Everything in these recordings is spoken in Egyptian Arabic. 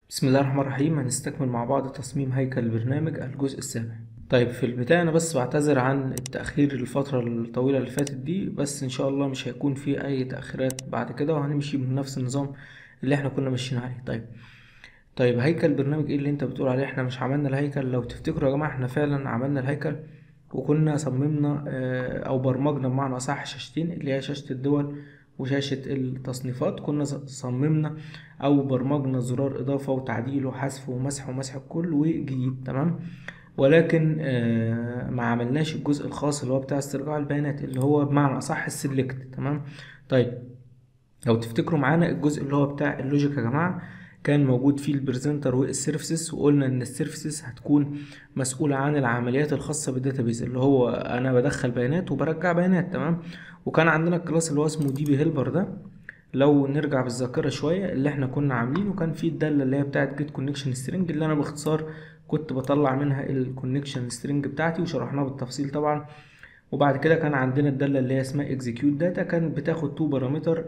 بسم الله الرحمن الرحيم هنستكمل مع بعض تصميم هيكل البرنامج الجزء السابع طيب في البداية أنا بس بعتذر عن التأخير الفترة الطويلة اللي فاتت دي بس إن شاء الله مش هيكون في أي تأخيرات بعد كده وهنمشي بنفس النظام اللي احنا كنا ماشيين عليه طيب طيب هيكل البرنامج ايه اللي انت بتقول عليه احنا مش عملنا الهيكل لو تفتكروا يا جماعة احنا فعلا عملنا الهيكل وكنا صممنا آه، او برمجنا بمعنى اصح شاشتين اللي هي شاشة الدول وشاشة التصنيفات كنا ص- صممنا او برمجنا زرار اضافة وتعديل وحذف ومسح ومسح الكل وجديد تمام ولكن آه، ما عملناش الجزء الخاص اللي هو بتاع استرجاع البيانات اللي هو بمعنى اصح السلكت تمام طيب لو تفتكروا معانا الجزء اللي هو بتاع اللوجيك يا جماعة كان موجود فيه البرزنتر والسيرفيسز وقلنا ان السيرفيسز هتكون مسؤولة عن العمليات الخاصة بالداتابيز اللي هو انا بدخل بيانات وبرجع بيانات تمام وكان عندنا الكلاس اللي هو اسمه دي بي هيلبر ده لو نرجع بالذاكرة شوية اللي احنا كنا عاملينه كان فيه الدالة اللي هي بتاعت جيت كونكشن سترينج اللي انا باختصار كنت بطلع منها الكونكشن سترينج بتاعتي وشرحناها بالتفصيل طبعا وبعد كده كان عندنا الداله اللي هي اسمها اكزيكيوت داتا كانت بتاخد تو بارامتر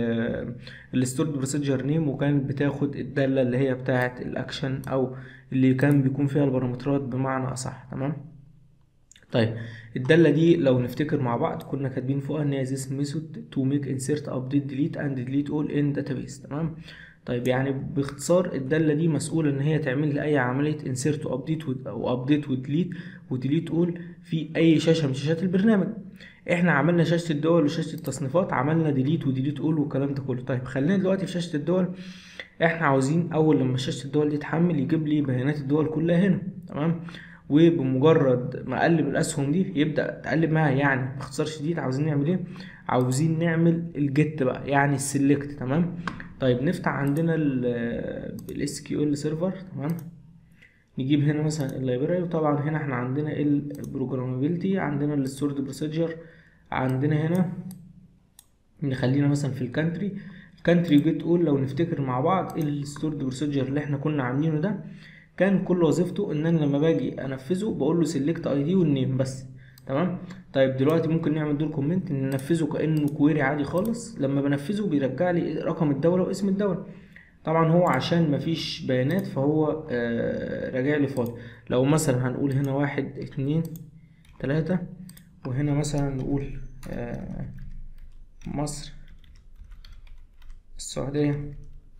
الستورد بروسيجر نيم وكانت بتاخد الداله اللي هي بتاعه الاكشن او اللي كان بيكون فيها البارامترات بمعنى اصح تمام طيب الداله دي لو نفتكر مع بعض كنا كاتبين فوقها ان هي this method to make insert update delete and delete all in database تمام طيب يعني باختصار الدالة دي مسؤولة إن هي تعمل لي أي عملية insert وأبديت وأبديت وديليت وديليت أول في أي شاشة من شاشات البرنامج إحنا عملنا شاشة الدول وشاشة التصنيفات عملنا ديليت وديليت أول والكلام ده كله طيب خلينا دلوقتي في شاشة الدول إحنا عاوزين أول لما شاشة الدول دي تحمل يجيب لي بيانات الدول كلها هنا تمام وبمجرد ما اقلب الاسهم دي يبدا تقلب معايا يعني باختصار شديد عاوزين نعمل ايه عاوزين نعمل الجيت بقى يعني السلكت تمام طيب نفتح عندنا الاس كيو ال سيرفر تمام نجيب هنا مثلا اللايبراري وطبعا هنا احنا عندنا البروجرامابيلتي عندنا الستورد بروسيجر عندنا هنا نخلينا مثلا في الكانتري الكانتري جيت تقول لو نفتكر مع بعض الستورد بروسيجر اللي احنا كنا عاملينه ده كان كل وظيفته ان انا لما باجي انفذه بقول له سيلكت اي دي والنيم بس تمام طيب دلوقتي ممكن نعمل دول كومنت ان ننفذه كانه كويري عادي خالص لما بنفذه بيرجع لي رقم الدوله واسم الدوله طبعا هو عشان مفيش بيانات فهو آه راجع لي فاضي لو مثلا هنقول هنا واحد اتنين تلاتة وهنا مثلا نقول آه مصر السعودية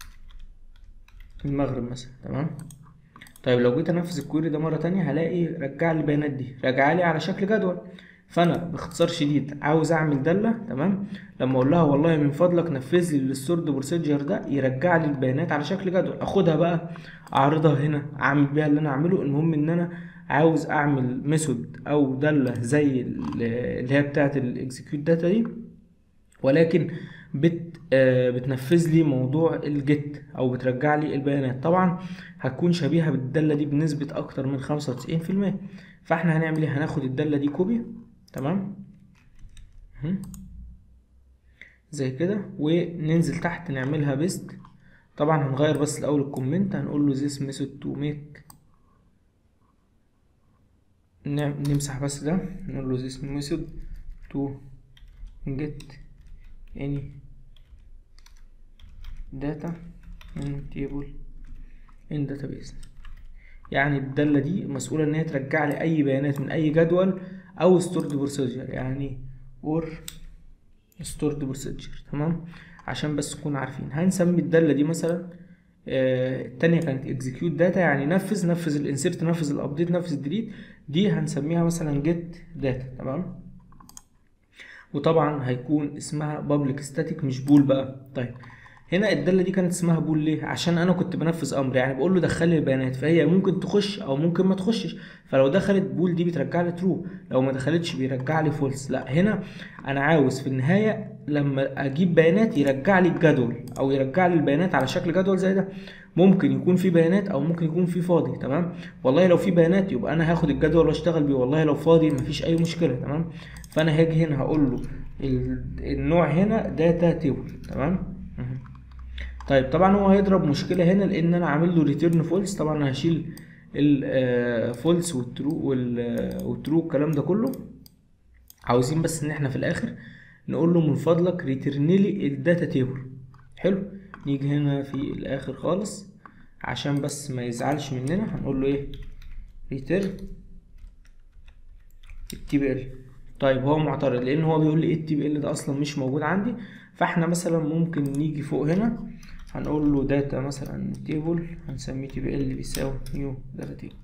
المغرب مثلا تمام طيب لو جيت انفذ الكويري ده مره تانية هلاقي رجع لي البيانات دي رجع لي على شكل جدول فانا باختصار شديد عاوز اعمل داله تمام لما اقول لها والله من فضلك نفذ لي الستورد بروسيجر ده يرجع لي البيانات على شكل جدول اخدها بقى اعرضها هنا اعمل بيها اللي انا اعمله المهم ان انا عاوز اعمل ميثود او داله زي اللي هي بتاعه الاكزيكيوت داتا دي ولكن بت آه بتنفذ لي موضوع الجيت او بترجع لي البيانات طبعا هتكون شبيهه بالداله دي بنسبه اكتر من 95% فاحنا هنعمل ايه هناخد الداله دي كوبي تمام مهم. زي كده وننزل تحت نعملها بيست طبعا هنغير بس الاول الكومنت هنقول له this method to make نمسح بس ده نقول له this method to get any data in table in database يعني الدالة دي مسؤولة ان هي ترجع لي اي بيانات من اي جدول او stored procedure يعني or stored procedure تمام عشان بس تكونوا عارفين هنسمي الدالة دي مثلا آه التانية كانت execute data يعني نفذ نفذ الانسيرت نفذ الابديت نفذ الديليت دي هنسميها مثلا get data تمام وطبعا هيكون اسمها public static مش بول بقى طيب هنا الداله دي كانت اسمها بول ليه عشان انا كنت بنفذ امر يعني بقول له دخل لي البيانات فهي ممكن تخش او ممكن ما تخشش فلو دخلت بول دي بترجع لي ترو لو ما دخلتش بيرجع لي فولس لا هنا انا عاوز في النهايه لما اجيب بيانات يرجع لي الجدول او يرجع لي البيانات على شكل جدول زي ده ممكن يكون في بيانات او ممكن يكون في فاضي تمام والله لو في بيانات يبقى انا هاخد الجدول واشتغل بيه والله لو فاضي مفيش اي مشكله تمام فانا هاجي هنا هقول له النوع هنا داتا تيبل تمام طيب طبعا هو هيضرب مشكله هنا لان انا عامل له ريتيرن فولس طبعا هشيل الفولس والترو والترو الكلام ده كله عاوزين بس ان احنا في الاخر نقول له من فضلك ريتيرن لي الداتا تيبل حلو نيجي هنا في الاخر خالص عشان بس ما يزعلش مننا هنقول له ايه ريتيرن التي بي ال طيب هو معترض لان هو بيقول لي ايه التي بي ال ده اصلا مش موجود عندي فاحنا مثلا ممكن نيجي فوق هنا هنقول له داتا مثلا تيبل هنسميه تي بي ال بيساوي نيو داتا تيبل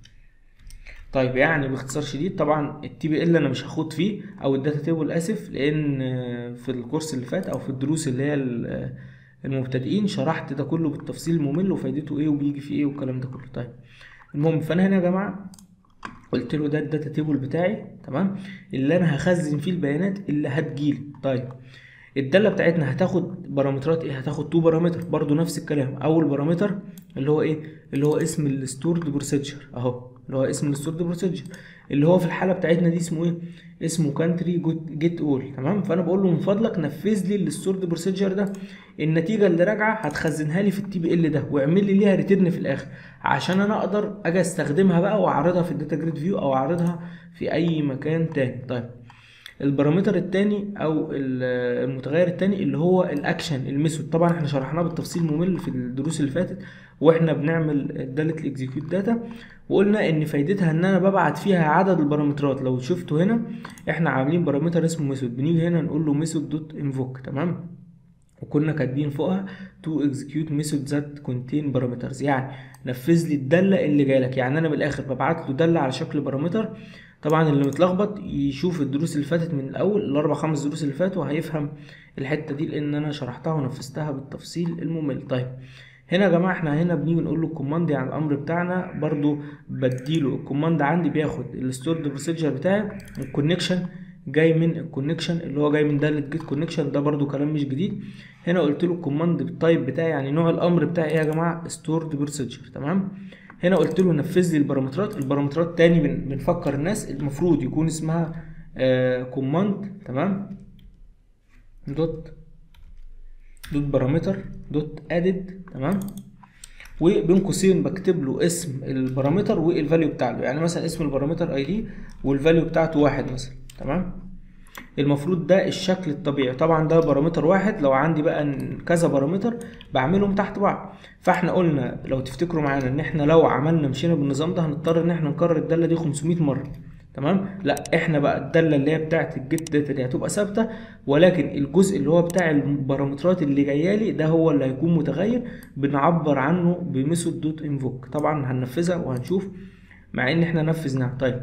طيب يعني باختصار شديد طبعا التي بي ال انا مش هاخد فيه او الداتا تيبل اسف لان في الكورس اللي فات او في الدروس اللي هي المبتدئين شرحت ده كله بالتفصيل الممل وفايدته ايه وبيجي فيه ايه والكلام ده كله طيب المهم فانا هنا يا جماعه قلت له ده الداتا تيبل بتاعي تمام اللي انا هخزن فيه البيانات اللي هتجيلي طيب الداله بتاعتنا هتاخد بارامترات ايه هتاخد تو بارامتر برضو نفس الكلام اول بارامتر اللي هو ايه اللي هو اسم الستورد بروسيجر اهو اللي هو اسم الستورد بروسيجر اللي هو في الحاله بتاعتنا دي اسمه ايه اسمه كانتري جيت اول تمام فانا بقول له من فضلك نفذ لي الستورد بروسيجر ده النتيجه اللي راجعه هتخزنها لي في التي بي ال ده واعمل لي ليها ريتيرن في الاخر عشان انا اقدر اجي استخدمها بقى واعرضها في الداتا جريد فيو او اعرضها في اي مكان تاني طيب البارامتر التاني او المتغير التاني اللي هو الاكشن الميثود طبعا احنا شرحناه بالتفصيل ممل في الدروس اللي فاتت واحنا بنعمل داله الاكزيكيوت داتا وقلنا ان فايدتها ان انا ببعت فيها عدد البارامترات لو شفتوا هنا احنا عاملين بارامتر اسمه ميثود بنيجي هنا نقول له ميثود دوت انفوك تمام وكنا كاتبين فوقها تو اكزيكيوت ميثود ذات كونتين بارامترز يعني نفذ لي الداله اللي جايلك يعني انا من الاخر ببعت له داله على شكل بارامتر طبعا اللي متلخبط يشوف الدروس اللي فاتت من الاول الاربع خمس دروس اللي فاتوا هيفهم الحته دي لان انا شرحتها ونفذتها بالتفصيل الممل طيب هنا يا جماعه احنا هنا بنيجي نقول له الكوماند يعني الامر بتاعنا برضو بديله الكوماند عندي بياخد الستورد بروسيجر بتاعي والكونكشن جاي من الكونكشن اللي هو جاي من داله جيت كونكشن ده برضو كلام مش جديد هنا قلت له الكوماند بالتايب بتاعي يعني نوع الامر بتاعي ايه يا جماعه ستورد بروسيجر تمام هنا قلت له نفذ لي البارامترات البارامترات تاني بنفكر الناس المفروض يكون اسمها آه كوماند تمام دوت دوت بارامتر دوت ادد تمام وبين قوسين بكتب له اسم البارامتر والفاليو بتاعته يعني مثلا اسم البارامتر اي دي والفاليو بتاعته واحد مثلا تمام المفروض ده الشكل الطبيعي طبعا ده بارامتر واحد لو عندي بقى كذا بارامتر بعملهم تحت بعض فاحنا قلنا لو تفتكروا معانا ان احنا لو عملنا مشينا بالنظام ده هنضطر ان احنا نكرر الداله دي 500 مره تمام لا احنا بقى الداله اللي هي بتاعه الجيت داتا دي هتبقى ثابته ولكن الجزء اللي هو بتاع البارامترات اللي جايه لي ده هو اللي هيكون متغير بنعبر عنه بميثود دوت انفوك طبعا هننفذها وهنشوف مع ان احنا نفذناها طيب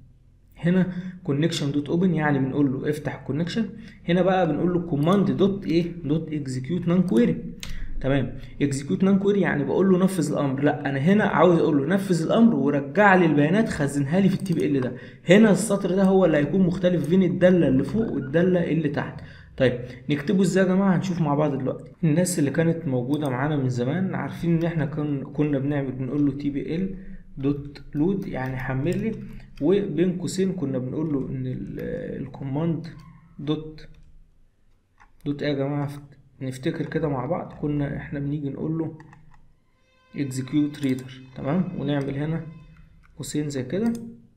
هنا كونكشن دوت اوبن يعني بنقول له افتح الكونكشن هنا بقى بنقول له كوماند دوت ايه دوت اكزيكيوت نان كويري تمام اكزيكيوت نان كويري يعني بقول له نفذ الامر لا انا هنا عاوز اقول له نفذ الامر ورجع لي البيانات خزنها لي في التي بي ال ده هنا السطر ده هو اللي هيكون مختلف بين الداله اللي فوق والداله اللي تحت طيب نكتبه ازاي يا جماعه هنشوف مع بعض دلوقتي الناس اللي كانت موجوده معانا من زمان عارفين ان احنا كنا بنعمل بنقول له تي بي ال دوت لود يعني حمل لي وبين قوسين كنا بنقول له ان الكوماند دوت دوت ايه يا جماعه نفتكر كده مع بعض كنا احنا بنيجي نقول له execute reader تمام ونعمل هنا قوسين زي كده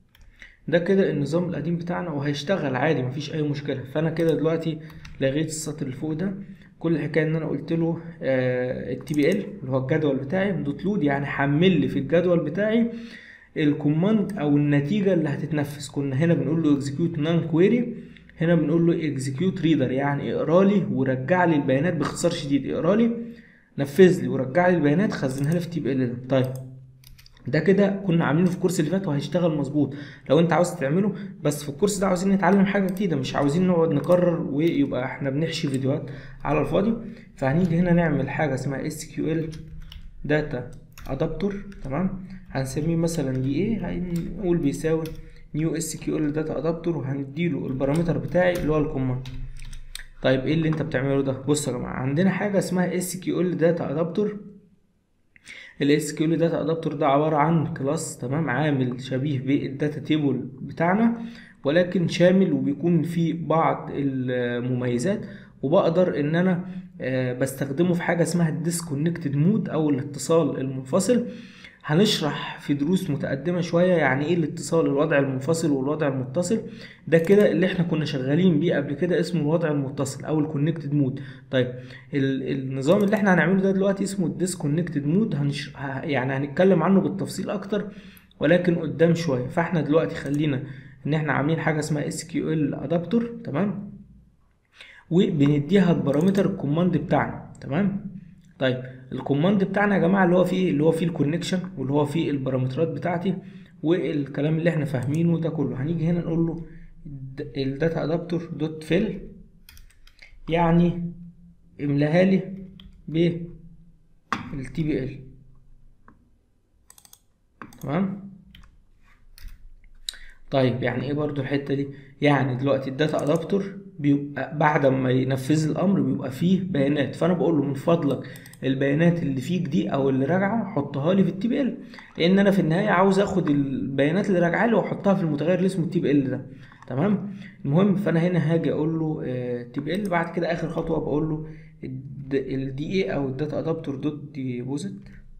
ده كده النظام القديم بتاعنا وهيشتغل عادي مفيش اي مشكله فانا كده دلوقتي لغيت السطر اللي فوق ده كل الحكايه ان انا قلت له التي بي ال اللي هو الجدول بتاعي دوت لود يعني حمل لي في الجدول بتاعي الكوماند او النتيجه اللي هتتنفذ كنا هنا بنقول له execute non query هنا بنقول له execute reader يعني اقرا لي ورجع لي البيانات باختصار شديد اقرا لي نفذ لي ورجع لي البيانات خزنها لي في تي بي ال ده طيب ده كده كنا عاملينه في الكورس اللي فات وهيشتغل مظبوط لو انت عاوز تعمله بس في الكورس ده عاوزين نتعلم حاجه جديده مش عاوزين نقعد نكرر ويبقى احنا بنحشي فيديوهات على الفاضي فهنيجي هنا نعمل حاجه اسمها SQL داتا ادابتور تمام هنسميه مثلا دي ايه هنقول بيساوي نيو اس كيو ال داتا ادابتور وهنديله البارامتر بتاعي اللي هو الكوماند طيب ايه اللي انت بتعمله ده بص يا جماعه عندنا حاجه اسمها اس كيو ال داتا ادابتور الاس كيو ال داتا ادابتور ده عباره عن كلاس تمام عامل شبيه بالداتا تيبل بتاعنا ولكن شامل وبيكون فيه بعض المميزات وبقدر ان انا بستخدمه في حاجه اسمها الديسكونكتد مود او الاتصال المنفصل هنشرح في دروس متقدمة شوية يعني ايه الاتصال الوضع المنفصل والوضع المتصل ده كده اللي احنا كنا شغالين بيه قبل كده اسمه الوضع المتصل او الكونكتد مود طيب ال- النظام اللي احنا هنعمله ده دلوقتي اسمه الديسكونكتد مود هنش... ه- يعني هنتكلم عنه بالتفصيل اكتر ولكن قدام شوية فاحنا دلوقتي خلينا ان احنا عاملين حاجة اسمها اس كيو ال ادابتور تمام وبنديها البارامتر الكوماند بتاعنا تمام طيب الكوماند بتاعنا يا جماعه اللي هو فيه اللي هو فيه الكونكشن واللي هو فيه البارامترات بتاعتي والكلام اللي احنا فاهمينه ده كله هنيجي هنا نقول له الداتا ادابتور دوت فيل يعني املاها لي ب التي بي ال تمام طيب يعني ايه برضو الحته دي يعني دلوقتي الداتا ادابتور بيبقى بعد ما ينفذ الامر بيبقى فيه بيانات فانا بقول له من فضلك البيانات اللي فيك دي او اللي راجعه حطها لي في التي بي ال لان انا في النهايه عاوز اخد البيانات اللي راجعه لي واحطها في المتغير اللي اسمه التي بي ال ده تمام المهم فانا هنا هاجي اقول له تي بي ال بعد كده اخر خطوه بقول له الدي اي او الداتا ادابتور دوت ديبوزيت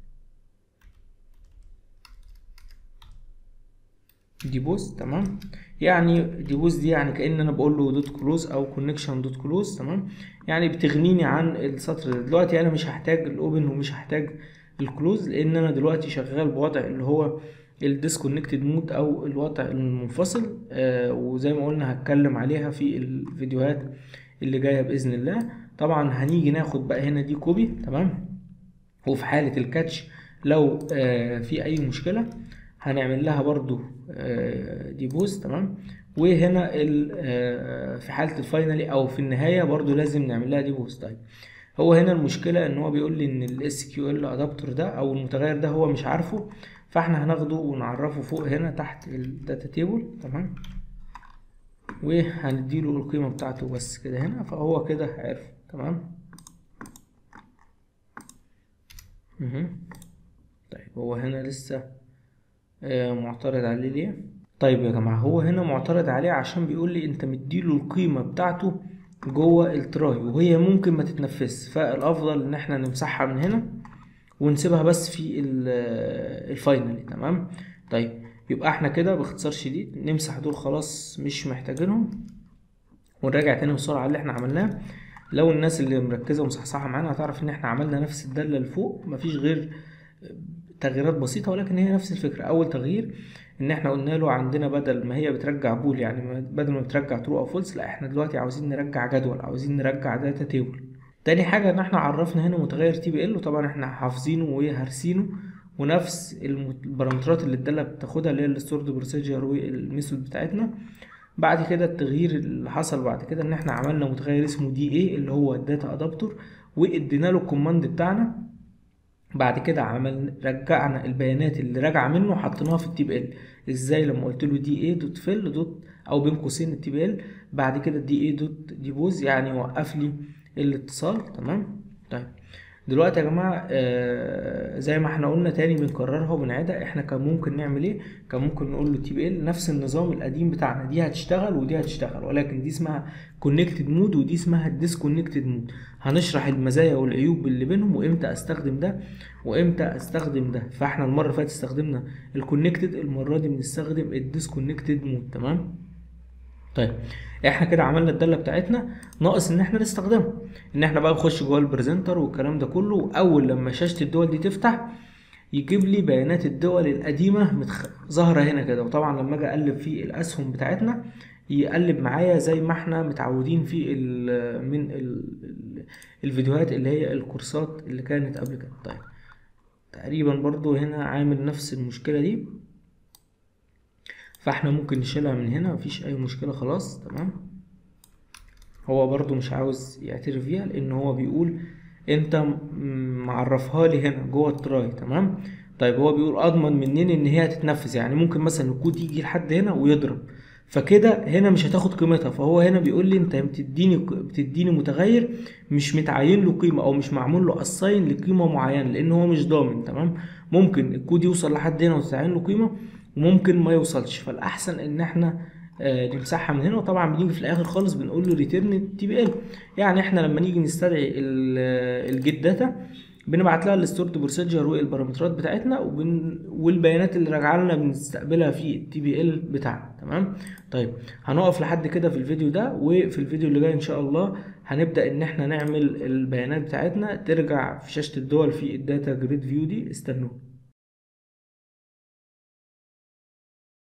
ديبوز تمام يعني ديبوز دي يعني كأن انا بقول له دوت كلوز او كونكشن دوت كلوز تمام يعني بتغنيني عن السطر ده دلوقتي انا مش هحتاج الاوبن ومش هحتاج الكلوز لان انا دلوقتي شغال بوضع اللي هو الديسكونكتد مود او الوضع المنفصل آه وزي ما قلنا هتكلم عليها في الفيديوهات اللي جايه باذن الله طبعا هنيجي ناخد بقى هنا دي كوبي تمام وفي حاله الكاتش لو آه في اي مشكله هنعمل لها برضو ديبوز تمام وهنا في حاله الفاينلي او في النهايه برضو لازم نعمل لها ديبوز طيب هو هنا المشكله ان هو بيقول لي ان الاس كيو ال ادابتور ده او المتغير ده هو مش عارفه فاحنا هناخده ونعرفه فوق هنا تحت الداتا تيبل تمام وهنديله القيمه بتاعته بس كده هنا فهو كده عرف تمام طيب هو هنا لسه معترض عليه ليه طيب يا جماعه هو هنا معترض عليه عشان بيقول لي انت مديله القيمه بتاعته جوه التراي وهي ممكن ما تتنفذ فالافضل ان احنا نمسحها من هنا ونسيبها بس في الفاينل تمام طيب يبقى احنا كده باختصار شديد نمسح دول خلاص مش محتاجينهم ونراجع تاني بسرعه اللي احنا عملناه لو الناس اللي مركزه ومصحصحه معانا هتعرف ان احنا عملنا نفس الداله اللي فوق مفيش غير تغييرات بسيطة ولكن هي نفس الفكرة أول تغيير إن إحنا قلنا له عندنا بدل ما هي بترجع بول يعني بدل ما بترجع ترو أو فولس لا إحنا دلوقتي عاوزين نرجع جدول عاوزين نرجع داتا تيبل تاني حاجة إن إحنا عرفنا هنا متغير تي بي ال وطبعا إحنا حافظينه وهارسينه ونفس البارامترات اللي الدالة بتاخدها اللي هي الستورد بروسيجر والميثود بتاعتنا بعد كده التغيير اللي حصل بعد كده ان احنا عملنا متغير اسمه دي اي اللي هو الداتا ادابتور وادينا له الكوماند بتاعنا بعد كده عمل رجعنا البيانات اللي راجعه منه حطيناها في التي بي ال ازاي لما قلت له دي اي دوت فيل دوت او بين قوسين التي بي ال بعد كده دي اي دوت ديبوز يعني وقف لي الاتصال تمام طيب دلوقتي يا جماعه آه زي ما احنا قلنا تاني بنكررها وبنعيدها احنا كان ممكن نعمل ايه كان ممكن نقول له تي بي ال نفس النظام القديم بتاعنا دي هتشتغل ودي هتشتغل ولكن دي اسمها كونكتد مود ودي اسمها ديسكونكتد مود هنشرح المزايا والعيوب اللي بينهم وامتى استخدم ده وامتى استخدم ده فاحنا المره اللي فاتت استخدمنا الكونكتد المره دي بنستخدم الديسكونكتد مود تمام طيب احنا كده عملنا الداله بتاعتنا ناقص ان احنا نستخدمها ان احنا بقى نخش جوه البريزنتر والكلام ده كله واول لما شاشه الدول دي تفتح يجيب لي بيانات الدول القديمه متخ... ظاهره هنا كده وطبعا لما اجي اقلب في الاسهم بتاعتنا يقلب معايا زي ما احنا متعودين في ال من ال الفيديوهات اللي هي الكورسات اللي كانت قبل كده طيب تقريبا برضو هنا عامل نفس المشكله دي فاحنا ممكن نشيلها من هنا مفيش اي مشكله خلاص تمام هو برضو مش عاوز يعترف بيها لان هو بيقول انت معرفها لي هنا جوه التراي تمام طيب هو بيقول اضمن منين ان هي هتتنفذ يعني ممكن مثلا الكود يجي لحد هنا ويضرب فكده هنا مش هتاخد قيمتها فهو هنا بيقول لي انت بتديني بتديني متغير مش متعين له قيمه او مش معمول له اساين لقيمه معينه لان هو مش ضامن تمام ممكن الكود يوصل لحد هنا وتتعين له قيمه وممكن ما يوصلش فالاحسن ان احنا آه نمسحها من هنا وطبعا بنيجي في الاخر خالص بنقول له ريتيرن تي بي ال يعني احنا لما نيجي نستدعي الجيت داتا بنبعت لها الستورد بروسيجر والبارامترات بتاعتنا وبن... والبيانات اللي راجعه لنا بنستقبلها في التي بي ال بتاعنا تمام طيب هنقف لحد كده في الفيديو ده وفي الفيديو اللي جاي ان شاء الله هنبدا ان احنا نعمل البيانات بتاعتنا ترجع في شاشه الدول في الداتا جريد فيو دي استنوا